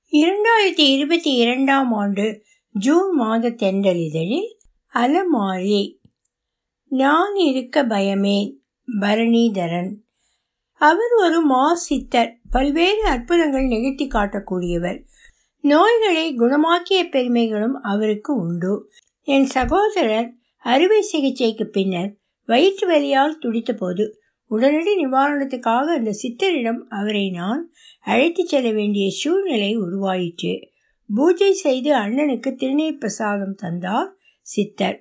இரண்டாயிரத்தி இருபத்தி இரண்டாம் ஆண்டு ஜூன் மாத தென்றலிதழில் அலமாரி நான் இருக்க பயமேன் பரணிதரன் அவர் ஒரு மா சித்தர் பல்வேறு அற்புதங்கள் நிகழ்த்தி காட்டக்கூடியவர் நோய்களை குணமாக்கிய பெருமைகளும் அவருக்கு உண்டு என் சகோதரர் அறுவை சிகிச்சைக்கு பின்னர் வயிற்று வலியால் துடித்தபோது உடனடி நிவாரணத்துக்காக அந்த சித்தரிடம் அவரை நான் அழைத்துச் செல்ல வேண்டிய சூழ்நிலை உருவாயிற்று பூஜை செய்து அண்ணனுக்கு திருநீர் பிரசாதம் தந்தார் சித்தர்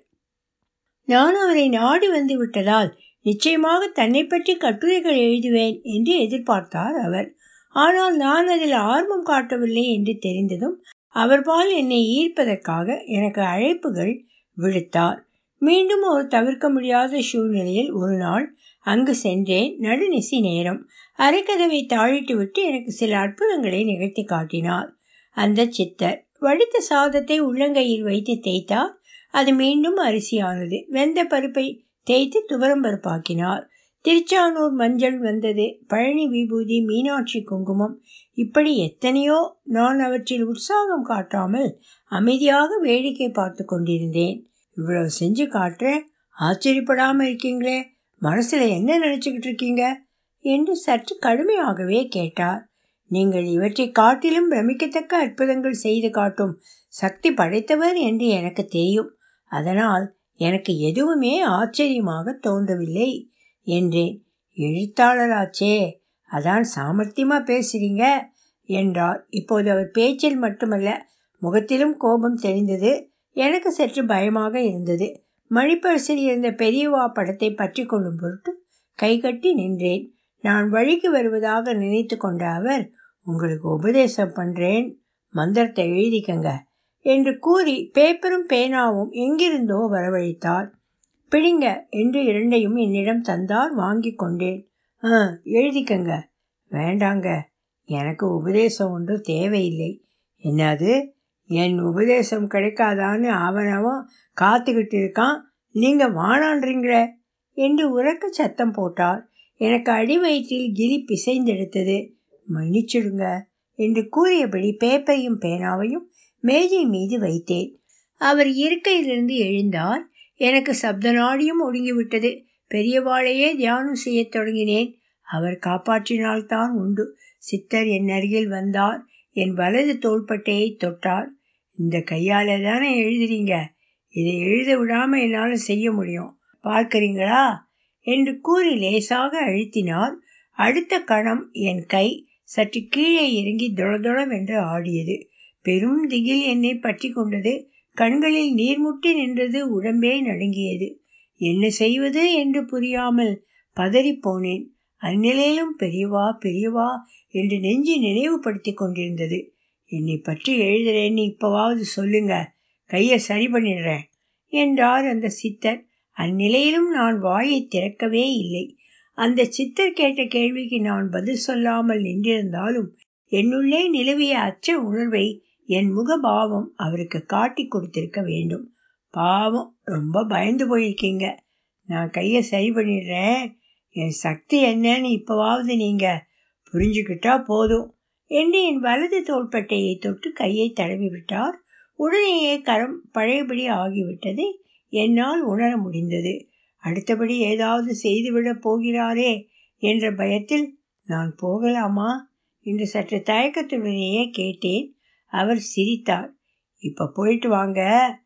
நான் அவரை நாடி வந்து விட்டதால் நிச்சயமாக தன்னை பற்றி கட்டுரைகள் எழுதுவேன் என்று எதிர்பார்த்தார் அவர் ஆனால் நான் அதில் ஆர்வம் காட்டவில்லை என்று தெரிந்ததும் அவர்பால் என்னை ஈர்ப்பதற்காக எனக்கு அழைப்புகள் விடுத்தார் மீண்டும் ஒரு தவிர்க்க முடியாத சூழ்நிலையில் ஒரு நாள் அங்கு சென்றேன் நடுநிசி நேரம் அரைக்கதவை தாழிட்டு விட்டு எனக்கு சில அற்புதங்களை நிகழ்த்தி காட்டினார் அந்த சித்தர் வடித்த சாதத்தை உள்ளங்கையில் வைத்து தேய்த்தார் அது மீண்டும் அரிசியானது வெந்த பருப்பை தேய்த்து துவரம் பருப்பாக்கினார் திருச்சானூர் மஞ்சள் வந்தது பழனி விபூதி மீனாட்சி குங்குமம் இப்படி எத்தனையோ நான் அவற்றில் உற்சாகம் காட்டாமல் அமைதியாக வேடிக்கை பார்த்து கொண்டிருந்தேன் இவ்வளவு செஞ்சு காட்டுறேன் ஆச்சரியப்படாமல் இருக்கீங்களே மனசில் என்ன நினச்சிக்கிட்டு இருக்கீங்க என்று சற்று கடுமையாகவே கேட்டார் நீங்கள் இவற்றை காட்டிலும் பிரமிக்கத்தக்க அற்புதங்கள் செய்து காட்டும் சக்தி படைத்தவர் என்று எனக்கு தெரியும் அதனால் எனக்கு எதுவுமே ஆச்சரியமாக தோன்றவில்லை என்றேன் எழுத்தாளராச்சே அதான் சாமர்த்தியமாக பேசுகிறீங்க என்றார் இப்போது அவர் பேச்சில் மட்டுமல்ல முகத்திலும் கோபம் தெரிந்தது எனக்கு சற்று பயமாக இருந்தது மணிப்பரிசில் இருந்த பெரியவா படத்தை பற்றி கொள்ளும் பொருட்டு கைகட்டி நின்றேன் நான் வழிக்கு வருவதாக நினைத்து கொண்ட அவர் உங்களுக்கு உபதேசம் பண்ணுறேன் மந்திரத்தை எழுதிக்கங்க என்று கூறி பேப்பரும் பேனாவும் எங்கிருந்தோ வரவழைத்தார் பிடிங்க என்று இரண்டையும் என்னிடம் தந்தார் வாங்கி கொண்டேன் ஆ எழுதிக்கங்க வேண்டாங்க எனக்கு உபதேசம் ஒன்றும் தேவையில்லை என்னது என் உபதேசம் கிடைக்காதான்னு அவனவன் காத்துக்கிட்டு இருக்கான் நீங்கள் வானான்றீங்களே என்று உறக்க சத்தம் போட்டார் எனக்கு அடி வயிற்றில் கிரி பிசைந்தெடுத்தது மன்னிச்சிடுங்க என்று கூறியபடி பேப்பரையும் பேனாவையும் மேஜை மீது வைத்தேன் அவர் இருக்கையிலிருந்து எழுந்தார் எனக்கு சப்த நாடியும் ஒடுங்கிவிட்டது பெரியவாளையே தியானம் செய்யத் தொடங்கினேன் அவர் காப்பாற்றினால்தான் உண்டு சித்தர் என் அருகில் வந்தார் என் வலது தோள்பட்டையை தொட்டார் இந்த கையால் தானே எழுதுறீங்க இதை எழுத விடாமல் என்னால் செய்ய முடியும் பார்க்குறீங்களா என்று கூறி லேசாக அழுத்தினார் அடுத்த கணம் என் கை சற்று கீழே இறங்கி தொளதொளவென்று ஆடியது பெரும் திகில் என்னை பற்றி கொண்டது கண்களில் நீர்முட்டி நின்றது உடம்பே நடுங்கியது என்ன செய்வது என்று புரியாமல் பதறி போனேன் அந்நிலையிலும் பெரியவா பெரியவா என்று நெஞ்சு நினைவுபடுத்தி கொண்டிருந்தது என்னை பற்றி எழுதுறேன்னு இப்போவாவது சொல்லுங்க கையை சரி பண்ணிடுறேன் என்றார் அந்த சித்தர் அந்நிலையிலும் நான் வாயை திறக்கவே இல்லை அந்த சித்தர் கேட்ட கேள்விக்கு நான் பதில் சொல்லாமல் நின்றிருந்தாலும் என்னுள்ளே நிலவிய அச்ச உணர்வை என் முகபாவம் அவருக்கு காட்டி கொடுத்திருக்க வேண்டும் பாவம் ரொம்ப பயந்து போயிருக்கீங்க நான் கையை சரி பண்ணிடுறேன் என் சக்தி என்னன்னு இப்போவாவது நீங்கள் புரிஞ்சுக்கிட்டா போதும் என்று என் வலது தோள்பட்டையை தொட்டு கையை தடவி விட்டார் உடனேயே கரம் பழையபடி ஆகிவிட்டதை என்னால் உணர முடிந்தது அடுத்தபடி ஏதாவது செய்துவிடப் போகிறாரே என்ற பயத்தில் நான் போகலாமா என்று சற்று தயக்கத்துடனேயே கேட்டேன் அவர் சிரித்தார் இப்போ போயிட்டு வாங்க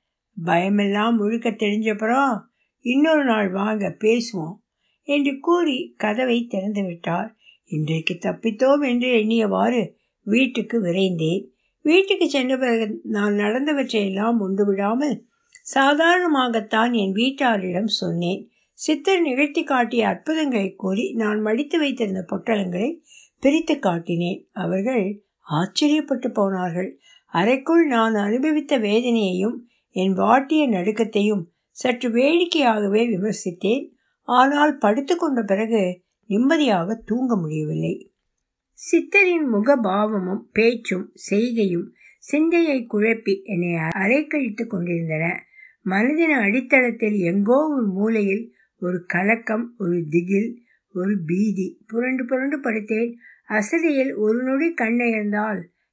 பயமெல்லாம் முழுக்க தெரிஞ்சப்புறம் இன்னொரு நாள் வாங்க பேசுவோம் என்று கூறி கதவை திறந்து விட்டார் இன்றைக்கு தப்பித்தோம் என்று எண்ணியவாறு வீட்டுக்கு விரைந்தேன் வீட்டுக்கு சென்ற பிறகு நான் நடந்தவற்றையெல்லாம் ஒன்று விடாமல் சாதாரணமாகத்தான் என் வீட்டாரிடம் சொன்னேன் சித்தர் நிகழ்த்தி காட்டிய அற்புதங்களை கூறி நான் மடித்து வைத்திருந்த பொட்டலங்களை பிரித்து காட்டினேன் அவர்கள் ஆச்சரியப்பட்டு போனார்கள் அறைக்குள் நான் அனுபவித்த வேதனையையும் என் வாட்டிய நடுக்கத்தையும் சற்று வேடிக்கையாகவே விமர்சித்தேன் ஆனால் படுத்து கொண்ட பிறகு நிம்மதியாக தூங்க முடியவில்லை சித்தரின் முகபாவமும் பேச்சும் செய்கையும் சிந்தையை குழப்பி என்னை அலைக்கழித்து கொண்டிருந்தன மனதின் அடித்தளத்தில் எங்கோ ஒரு மூலையில் ஒரு கலக்கம் ஒரு திகில் ஒரு பீதி புரண்டு புரண்டு படுத்தேன் அசதியில் ஒரு நொடி கண்ணயர்ந்தால்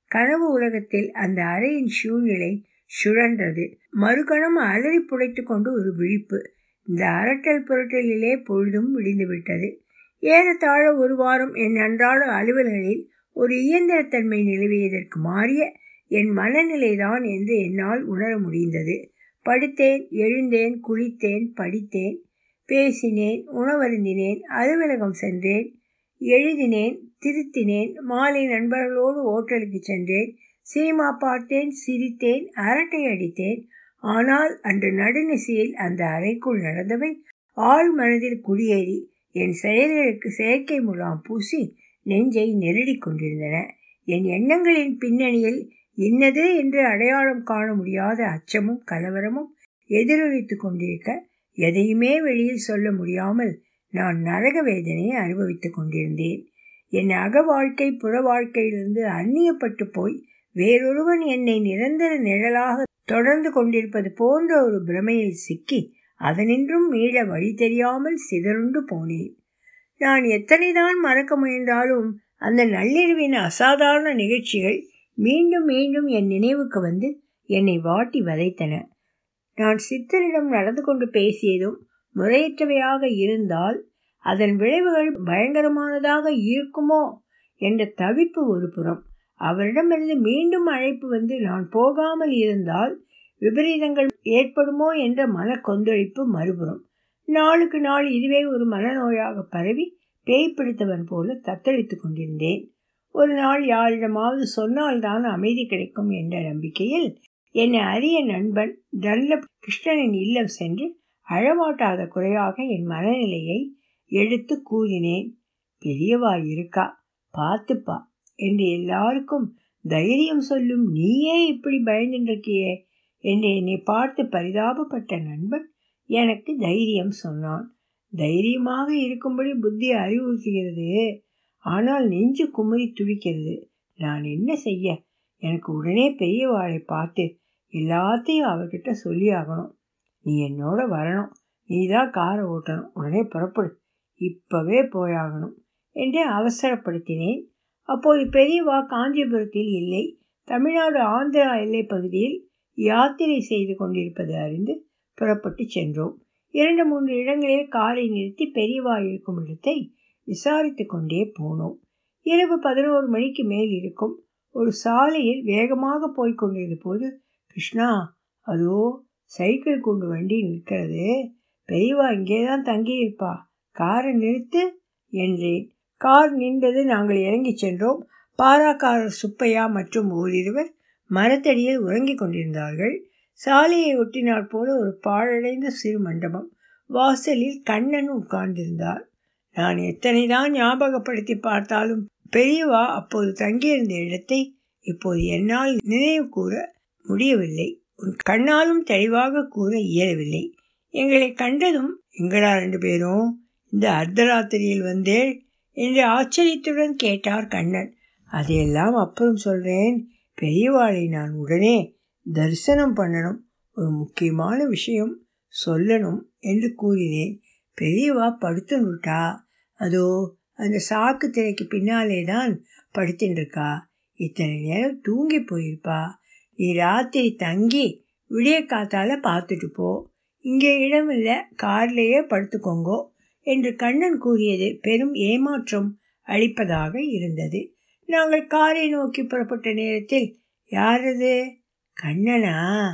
கனவு உலகத்தில் அந்த அறையின் சூழ்நிலை சுழன்றது மறுகணம் அலறி புடைத்து கொண்டு ஒரு விழிப்பு இந்த அரட்டல் புரட்டலிலே பொழுதும் விடிந்துவிட்டது ஏறத்தாழ ஒரு வாரம் என் அன்றாட அலுவல்களில் ஒரு இயந்திரத்தன்மை நிலவியதற்கு மாறிய என் மனநிலைதான் என்று என்னால் உணர முடிந்தது படுத்தேன் எழுந்தேன் குளித்தேன் படித்தேன் பேசினேன் உணவருந்தினேன் அலுவலகம் சென்றேன் எழுதினேன் திருத்தினேன் மாலை நண்பர்களோடு ஓட்டலுக்கு சென்றேன் சினிமா பார்த்தேன் சிரித்தேன் அரட்டை அடித்தேன் ஆனால் அன்று நடுநிசையில் அந்த அறைக்குள் நடந்தவை ஆழ் மனதில் குடியேறி என் செயல்களுக்கு செயற்கை முலாம் பூசி நெஞ்சை நெருடி கொண்டிருந்தன என் எண்ணங்களின் பின்னணியில் இன்னது என்று அடையாளம் காண முடியாத அச்சமும் கலவரமும் எதிரொலித்து கொண்டிருக்க எதையுமே வெளியில் சொல்ல முடியாமல் நான் நரக வேதனையை அனுபவித்துக் கொண்டிருந்தேன் என் அக வாழ்க்கை புற வாழ்க்கையிலிருந்து அந்நியப்பட்டு போய் வேறொருவன் என்னை நிரந்தர நிழலாக தொடர்ந்து கொண்டிருப்பது போன்ற ஒரு பிரமையில் சிக்கி அதனின்றும் மீள வழி தெரியாமல் சிதறுண்டு போனேன் நான் எத்தனைதான் மறக்க முயன்றாலும் அந்த நள்ளிரவின் அசாதாரண நிகழ்ச்சிகள் மீண்டும் மீண்டும் என் நினைவுக்கு வந்து என்னை வாட்டி வதைத்தன நான் சித்தரிடம் நடந்து கொண்டு பேசியதும் முறையற்றவையாக இருந்தால் அதன் விளைவுகள் பயங்கரமானதாக இருக்குமோ என்ற தவிப்பு ஒரு புறம் அவரிடமிருந்து மீண்டும் அழைப்பு வந்து நான் போகாமல் இருந்தால் விபரீதங்கள் ஏற்படுமோ என்ற மன கொந்தளிப்பு மறுபுறம் நாளுக்கு நாள் இதுவே ஒரு மனநோயாக பரவி பேய் பிடித்தவன் போல தத்தளித்து கொண்டிருந்தேன் ஒரு நாள் யாரிடமாவது சொன்னால்தான் அமைதி கிடைக்கும் என்ற நம்பிக்கையில் என்னை அரிய நண்பன் டன்லப் கிருஷ்ணனின் இல்லம் சென்று அழமாட்டாத குறையாக என் மனநிலையை எடுத்து கூறினேன் பெரியவா இருக்கா பார்த்துப்பா என்று எல்லாருக்கும் தைரியம் சொல்லும் நீயே இப்படி பயந்துருக்கியே என்று என்னை பார்த்து பரிதாபப்பட்ட நண்பன் எனக்கு தைரியம் சொன்னான் தைரியமாக இருக்கும்படி புத்தி அறிவுறுத்துகிறது ஆனால் நெஞ்சு குமரி துடிக்கிறது நான் என்ன செய்ய எனக்கு உடனே பெரியவாளை பார்த்து எல்லாத்தையும் அவர்கிட்ட சொல்லி ஆகணும் நீ என்னோட வரணும் நீ தான் காரை ஓட்டணும் உடனே புறப்படு இப்பவே போயாகணும் என்று அவசரப்படுத்தினேன் அப்போது பெரியவா காஞ்சிபுரத்தில் இல்லை தமிழ்நாடு ஆந்திரா எல்லை பகுதியில் யாத்திரை செய்து கொண்டிருப்பது அறிந்து புறப்பட்டு சென்றோம் இரண்டு மூன்று இடங்களில் காரை நிறுத்தி பெரியவா இருக்கும் இடத்தை விசாரித்து கொண்டே போனோம் இரவு பதினோரு மணிக்கு மேல் இருக்கும் ஒரு சாலையில் வேகமாக போய்க் கொண்டிருந்த போது கிருஷ்ணா அதோ சைக்கிள் கொண்டு வண்டி நிற்கிறது பெரியவா இங்கே தான் தங்கியிருப்பா காரை நிறுத்து என்றேன் கார் நின்றது நாங்கள் இறங்கி சென்றோம் பாராக்காரர் சுப்பையா மற்றும் ஓரிருவர் மரத்தடியில் உறங்கிக் கொண்டிருந்தார்கள் சாலையை ஒட்டினாற் போல ஒரு பாழடைந்த சிறு மண்டபம் வாசலில் கண்ணன் உட்கார்ந்திருந்தார் நான் எத்தனை தான் ஞாபகப்படுத்தி பார்த்தாலும் பெரியவா அப்போது தங்கியிருந்த இடத்தை இப்போது என்னால் நினைவு கூற முடியவில்லை உன் கண்ணாலும் தெளிவாக கூற இயலவில்லை எங்களை கண்டதும் எங்கடா ரெண்டு பேரும் இந்த அர்த்தராத்திரியில் வந்தே என்று ஆச்சரியத்துடன் கேட்டார் கண்ணன் அதையெல்லாம் அப்புறம் சொல்றேன் பெரியவாளை நான் உடனே தரிசனம் பண்ணணும் ஒரு முக்கியமான விஷயம் சொல்லணும் என்று கூறினேன் பெரியவா படுத்துனுட்டா அதோ அந்த சாக்கு திரைக்கு பின்னாலே தான் படுத்துட்டு இருக்கா இத்தனை நேரம் தூங்கி போயிருப்பா நீ ராத்திரி தங்கி விடிய காத்தால பார்த்துட்டு போ இங்கே இடமில்லை கார்லேயே படுத்துக்கோங்கோ என்று கண்ணன் கூறியது பெரும் ஏமாற்றம் அளிப்பதாக இருந்தது நாங்கள் காரை நோக்கி புறப்பட்ட நேரத்தில் யாரது கண்ணனா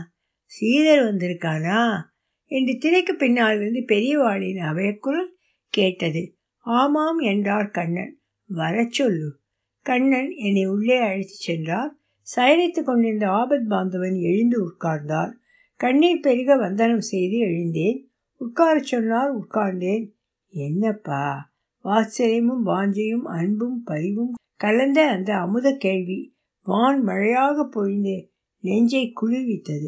சீதர் வந்திருக்கானா என்று திரைக்கு பின்னால் இருந்து பெரியவாளின் அவையக்குரல் கேட்டது ஆமாம் என்றார் கண்ணன் வர சொல்லு கண்ணன் என்னை உள்ளே அழைத்துச் சென்றார் சயனித்து கொண்டிருந்த ஆபத் பாந்தவன் எழுந்து உட்கார்ந்தார் கண்ணீர் பெருக வந்தனம் செய்து எழுந்தேன் உட்காரச் சொன்னார் உட்கார்ந்தேன் என்னப்பா வாத்சரியமும் வாஞ்சையும் அன்பும் பரிவும் கலந்த அந்த அமுத கேள்வி வான் மழையாக பொழிந்து நெஞ்சை குளிர்வித்தது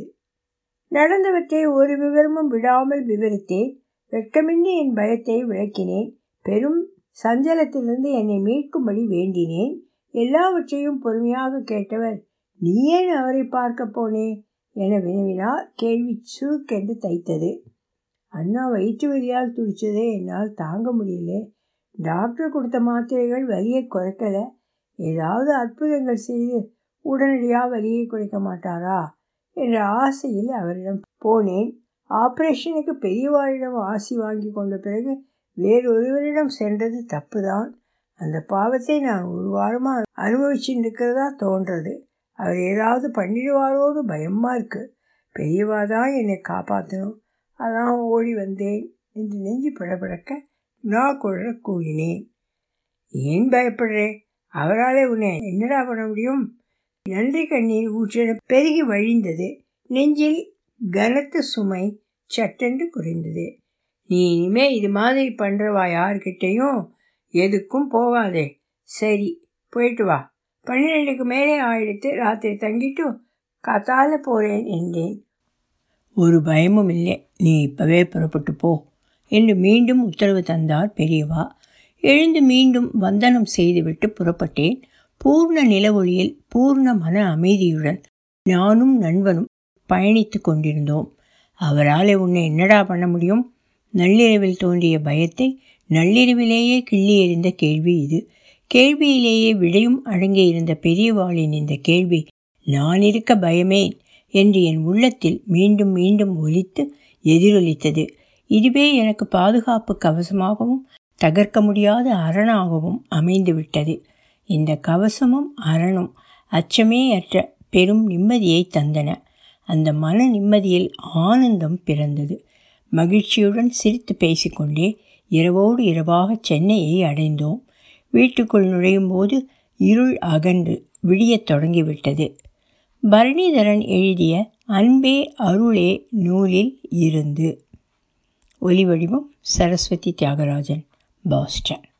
நடந்தவற்றை ஒரு விவரமும் விடாமல் விவரித்தேன் வெட்கமின்றி என் பயத்தை விளக்கினேன் பெரும் சஞ்சலத்திலிருந்து என்னை மீட்கும்படி வேண்டினேன் எல்லாவற்றையும் பொறுமையாக கேட்டவர் நீ ஏன் அவரை பார்க்க போனே என வினவினார் கேள்வி சுருக்கென்று தைத்தது அண்ணா வயிற்று வலியால் துடிச்சதே என்னால் தாங்க முடியல டாக்டர் கொடுத்த மாத்திரைகள் வலியை குறைக்கல ஏதாவது அற்புதங்கள் செய்து உடனடியாக வலியை குறைக்க மாட்டாரா என்ற ஆசையில் அவரிடம் போனேன் ஆபரேஷனுக்கு பெரியவாளிடம் ஆசி வாங்கி கொண்ட பிறகு வேறொருவரிடம் சென்றது தப்புதான் அந்த பாவத்தை நான் ஒரு வாரமாக அனுபவிச்சுட்டு இருக்கிறதா தோன்றது அவர் ஏதாவது பண்ணிடுவாரோடு பயமாக இருக்குது பெரியவா தான் என்னை காப்பாற்றணும் அதான் ஓடி வந்தேன் என்று நெஞ்சு படபடக்க நான் குழற கூறினேன் ஏன் பயப்படுறே அவராலே உன்னை என்னடா பண்ண முடியும் நன்றி கண்ணீர் ஊற்றென பெருகி வழிந்தது நெஞ்சில் கனத்த சுமை சட்டென்று குறைந்தது நீ இனிமே இது மாதிரி பண்ணுறவா யார்கிட்டையும் எதுக்கும் போகாதே சரி போயிட்டு வா பன்னிரெண்டுக்கு மேலே ஆயிடுத்து ராத்திரி தங்கிட்டு காத்தால போகிறேன் என்றேன் ஒரு பயமும் இல்லை நீ இப்போவே புறப்பட்டு போ என்று மீண்டும் உத்தரவு தந்தார் பெரியவா எழுந்து மீண்டும் வந்தனம் செய்துவிட்டு புறப்பட்டேன் பூர்ண நிலவொளியில் பூர்ண மன அமைதியுடன் நானும் நண்பனும் பயணித்து கொண்டிருந்தோம் அவரால் உன்னை என்னடா பண்ண முடியும் நள்ளிரவில் தோன்றிய பயத்தை நள்ளிரவிலேயே கிள்ளி எறிந்த கேள்வி இது கேள்வியிலேயே விடையும் அடங்கியிருந்த பெரியவாளின் இந்த கேள்வி நான் இருக்க பயமேன் என்று என் உள்ளத்தில் மீண்டும் மீண்டும் ஒலித்து எதிரொலித்தது இதுவே எனக்கு பாதுகாப்பு கவசமாகவும் தகர்க்க முடியாத அரணாகவும் அமைந்துவிட்டது இந்த கவசமும் அரணும் அச்சமே அற்ற பெரும் நிம்மதியை தந்தன அந்த மன நிம்மதியில் ஆனந்தம் பிறந்தது மகிழ்ச்சியுடன் சிரித்து பேசிக்கொண்டே இரவோடு இரவாக சென்னையை அடைந்தோம் வீட்டுக்குள் நுழையும் போது இருள் அகன்று விடியத் தொடங்கிவிட்டது பரணிதரன் எழுதிய அன்பே அருளே நூலில் இருந்து ஒலிவடிவம் சரஸ்வதி தியாகராஜன் பாஸ்டன்